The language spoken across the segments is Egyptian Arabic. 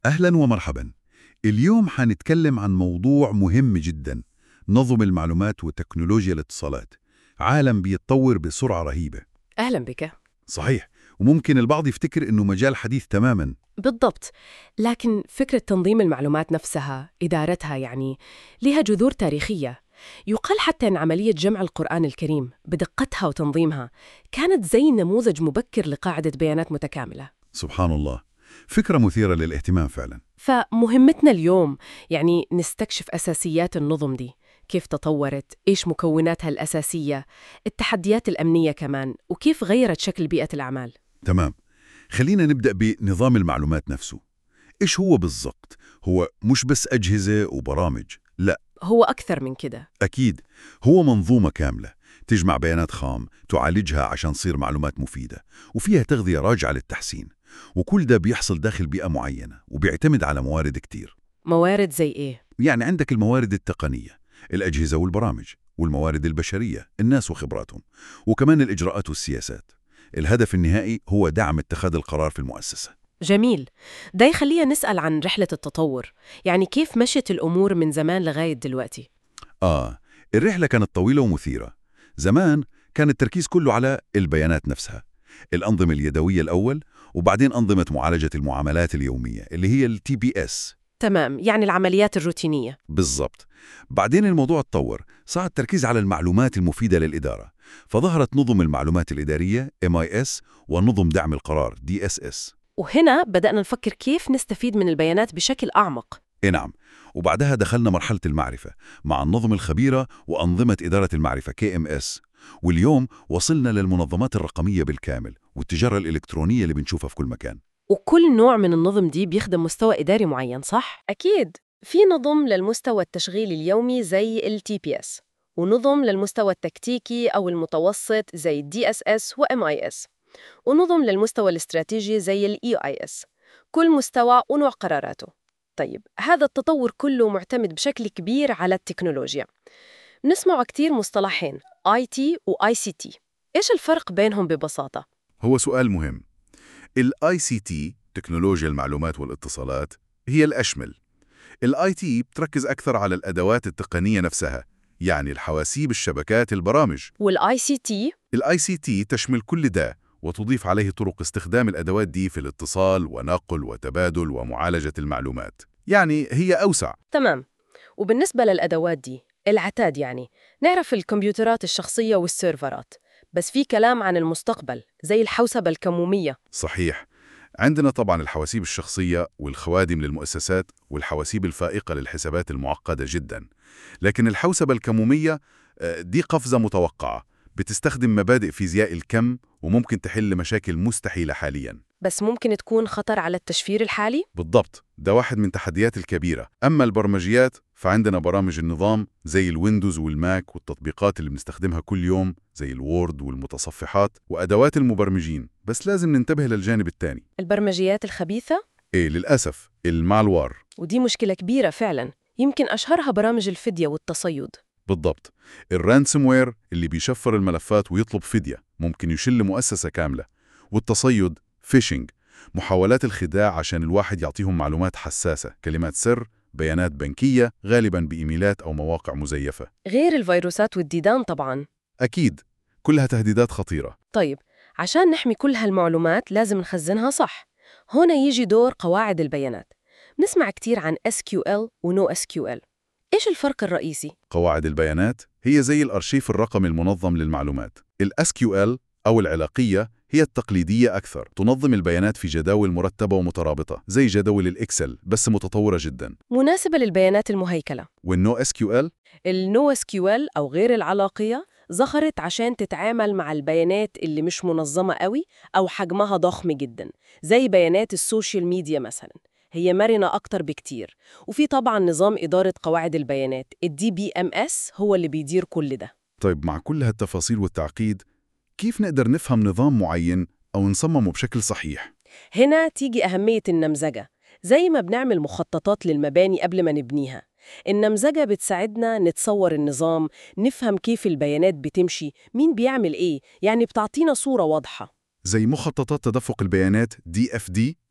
أهلا ومرحبا اليوم حنتكلم عن موضوع مهم جدا نظم المعلومات وتكنولوجيا الاتصالات عالم بيتطور بسرعة رهيبة أهلا بك صحيح وممكن البعض يفتكر إنه مجال حديث تماما بالضبط لكن فكرة تنظيم المعلومات نفسها إدارتها يعني لها جذور تاريخية يقال حتى أن عملية جمع القرآن الكريم بدقتها وتنظيمها كانت زي نموذج مبكر لقاعدة بيانات متكاملة سبحان الله فكرة مثيرة للاهتمام فعلا فمهمتنا اليوم يعني نستكشف أساسيات النظم دي كيف تطورت، إيش مكوناتها الأساسية، التحديات الأمنية كمان، وكيف غيرت شكل بيئة الأعمال تمام خلينا نبدأ بنظام المعلومات نفسه إيش هو بالضبط؟ هو مش بس أجهزة وبرامج لا هو أكثر من كده أكيد هو منظومة كاملة تجمع بيانات خام تعالجها عشان تصير معلومات مفيدة وفيها تغذية راجعة للتحسين وكل ده بيحصل داخل بيئة معينة وبيعتمد على موارد كتير موارد زي إيه؟ يعني عندك الموارد التقنية الأجهزة والبرامج والموارد البشرية الناس وخبراتهم وكمان الإجراءات والسياسات الهدف النهائي هو دعم اتخاذ القرار في المؤسسة جميل ده يخلينا نسأل عن رحلة التطور يعني كيف مشت الأمور من زمان لغاية دلوقتي آه الرحلة كانت طويلة ومثيرة زمان كان التركيز كله على البيانات نفسها الأنظمة اليدوية الأول وبعدين أنظمة معالجة المعاملات اليومية اللي هي ال TPS تمام يعني العمليات الروتينية بالضبط بعدين الموضوع اتطور صار التركيز على المعلومات المفيدة للإدارة فظهرت نظم المعلومات الإدارية MIS ونظم دعم القرار DSS وهنا بدأنا نفكر كيف نستفيد من البيانات بشكل أعمق إيه نعم وبعدها دخلنا مرحلة المعرفة مع النظم الخبيرة وأنظمة إدارة المعرفة KMS واليوم وصلنا للمنظمات الرقمية بالكامل والتجارة الإلكترونية اللي بنشوفها في كل مكان وكل نوع من النظم دي بيخدم مستوى إداري معين صح؟ أكيد في نظم للمستوى التشغيلي اليومي زي ال TPS ونظم للمستوى التكتيكي أو المتوسط زي ال DSS و MIS ونظم للمستوى الاستراتيجي زي ال EIS كل مستوى ونوع قراراته طيب هذا التطور كله معتمد بشكل كبير على التكنولوجيا نسمع كتير مصطلحين IT و ICT إيش الفرق بينهم ببساطة؟ هو سؤال مهم ال ICT تكنولوجيا المعلومات والاتصالات هي الأشمل ال IT بتركز أكثر على الأدوات التقنية نفسها يعني الحواسيب الشبكات البرامج وال ICT ال ICT تشمل كل ده وتضيف عليه طرق استخدام الأدوات دي في الاتصال ونقل وتبادل ومعالجة المعلومات يعني هي أوسع تمام وبالنسبة للأدوات دي العتاد يعني نعرف الكمبيوترات الشخصية والسيرفرات بس في كلام عن المستقبل زي الحوسبة الكمومية صحيح عندنا طبعا الحواسيب الشخصية والخوادم للمؤسسات والحواسيب الفائقة للحسابات المعقدة جدا لكن الحوسبة الكمومية آه، دي قفزة متوقعة بتستخدم مبادئ فيزياء الكم وممكن تحل مشاكل مستحيلة حالياً بس ممكن تكون خطر على التشفير الحالي؟ بالضبط ده واحد من التحديات الكبيرة أما البرمجيات فعندنا برامج النظام زي الويندوز والماك والتطبيقات اللي بنستخدمها كل يوم زي الوورد والمتصفحات وأدوات المبرمجين بس لازم ننتبه للجانب الثاني البرمجيات الخبيثة؟ إيه للأسف المالوار ودي مشكلة كبيرة فعلا يمكن أشهرها برامج الفدية والتصيد بالضبط الرانسوموير اللي بيشفر الملفات ويطلب فدية ممكن يشل مؤسسة كاملة والتصيد فيشنج محاولات الخداع عشان الواحد يعطيهم معلومات حساسة كلمات سر بيانات بنكية غالبا بإيميلات أو مواقع مزيفة غير الفيروسات والديدان طبعا أكيد كلها تهديدات خطيرة طيب عشان نحمي كل هالمعلومات لازم نخزنها صح هنا يجي دور قواعد البيانات نسمع كتير عن SQL و No SQL إيش الفرق الرئيسي؟ قواعد البيانات هي زي الأرشيف الرقمي المنظم للمعلومات ال SQL أو العلاقية هي التقليدية أكثر تنظم البيانات في جداول مرتبة ومترابطة زي جدول الإكسل بس متطورة جدا مناسبة للبيانات المهيكلة والنو SQL النو SQL أو غير العلاقية ظهرت عشان تتعامل مع البيانات اللي مش منظمة قوي أو حجمها ضخم جدا زي بيانات السوشيال ميديا مثلا هي مرنة أكتر بكتير وفي طبعا نظام إدارة قواعد البيانات ال DBMS هو اللي بيدير كل ده طيب مع كل هالتفاصيل والتعقيد كيف نقدر نفهم نظام معين أو نصممه بشكل صحيح؟ هنا تيجي أهمية النمذجة زي ما بنعمل مخططات للمباني قبل ما نبنيها النمذجة بتساعدنا نتصور النظام نفهم كيف البيانات بتمشي مين بيعمل إيه يعني بتعطينا صورة واضحة زي مخططات تدفق البيانات DFD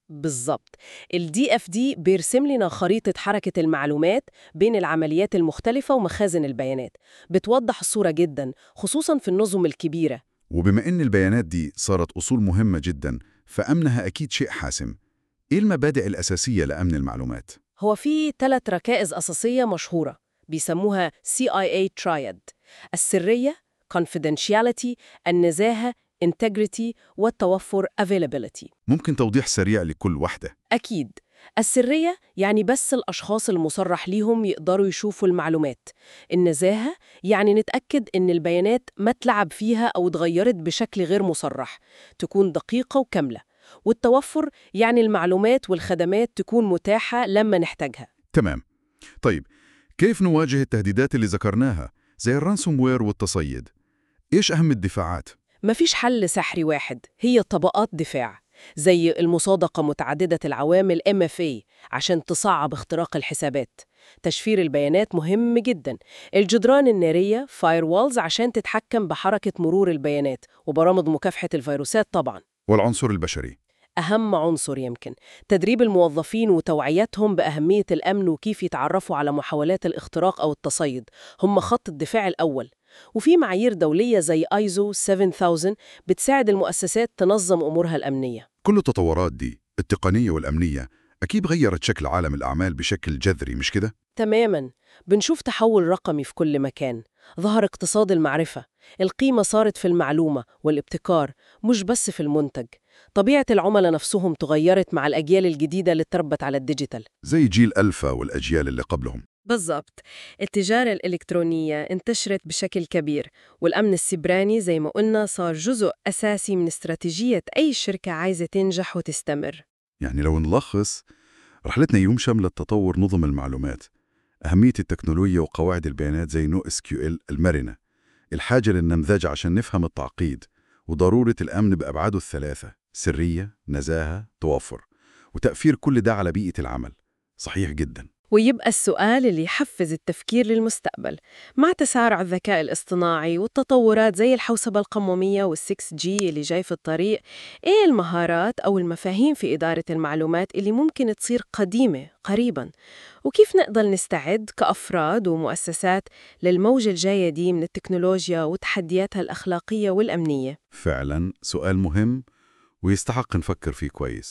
بالظبط ال DFD بيرسم لنا خريطة حركة المعلومات بين العمليات المختلفة ومخازن البيانات بتوضح الصورة جدا خصوصا في النظم الكبيرة وبما إن البيانات دي صارت أصول مهمة جدا فأمنها أكيد شيء حاسم إيه المبادئ الأساسية لأمن المعلومات؟ هو في ثلاث ركائز أساسية مشهورة بيسموها CIA Triad السرية confidentiality النزاهة integrity والتوفر availability ممكن توضيح سريع لكل واحدة أكيد السرية يعني بس الأشخاص المصرح ليهم يقدروا يشوفوا المعلومات النزاهة يعني نتأكد إن البيانات ما تلعب فيها أو اتغيرت بشكل غير مصرح تكون دقيقة وكاملة والتوفر يعني المعلومات والخدمات تكون متاحة لما نحتاجها تمام طيب كيف نواجه التهديدات اللي ذكرناها زي الرانسوم وير والتصيد؟ إيش أهم الدفاعات؟ مفيش حل سحري واحد هي طبقات دفاع زي المصادقة متعددة العوامل MFA عشان تصعب اختراق الحسابات تشفير البيانات مهم جدا الجدران النارية Firewalls عشان تتحكم بحركة مرور البيانات وبرامج مكافحة الفيروسات طبعا والعنصر البشري أهم عنصر يمكن تدريب الموظفين وتوعيتهم بأهمية الأمن وكيف يتعرفوا على محاولات الاختراق أو التصيد هم خط الدفاع الأول وفي معايير دولية زي ايزو 7000 بتساعد المؤسسات تنظم أمورها الأمنية كل التطورات دي التقنية والأمنية أكيد غيرت شكل عالم الأعمال بشكل جذري مش كده؟ تماماً بنشوف تحول رقمي في كل مكان ظهر اقتصاد المعرفة القيمة صارت في المعلومة والابتكار مش بس في المنتج طبيعة العملاء نفسهم تغيرت مع الأجيال الجديدة اللي تربت على الديجيتال زي جيل ألفا والأجيال اللي قبلهم بالضبط التجارة الإلكترونية انتشرت بشكل كبير والأمن السيبراني زي ما قلنا صار جزء أساسي من استراتيجية أي شركة عايزة تنجح وتستمر يعني لو نلخص رحلتنا يوم شملت تطور نظم المعلومات أهمية التكنولوجيا وقواعد البيانات زي نو اس كيو ال المرنة الحاجة للنمذجة عشان نفهم التعقيد وضرورة الأمن بأبعاده الثلاثة سرية، نزاهة، توافر وتأثير كل ده على بيئة العمل صحيح جدا ويبقى السؤال اللي يحفز التفكير للمستقبل مع تسارع الذكاء الاصطناعي والتطورات زي الحوسبة القمومية وال6 جي اللي جاي في الطريق إيه المهارات أو المفاهيم في إدارة المعلومات اللي ممكن تصير قديمة قريباً وكيف نقدر نستعد كأفراد ومؤسسات للموجة الجاية دي من التكنولوجيا وتحدياتها الأخلاقية والأمنية فعلا سؤال مهم ويستحق نفكر فيه كويس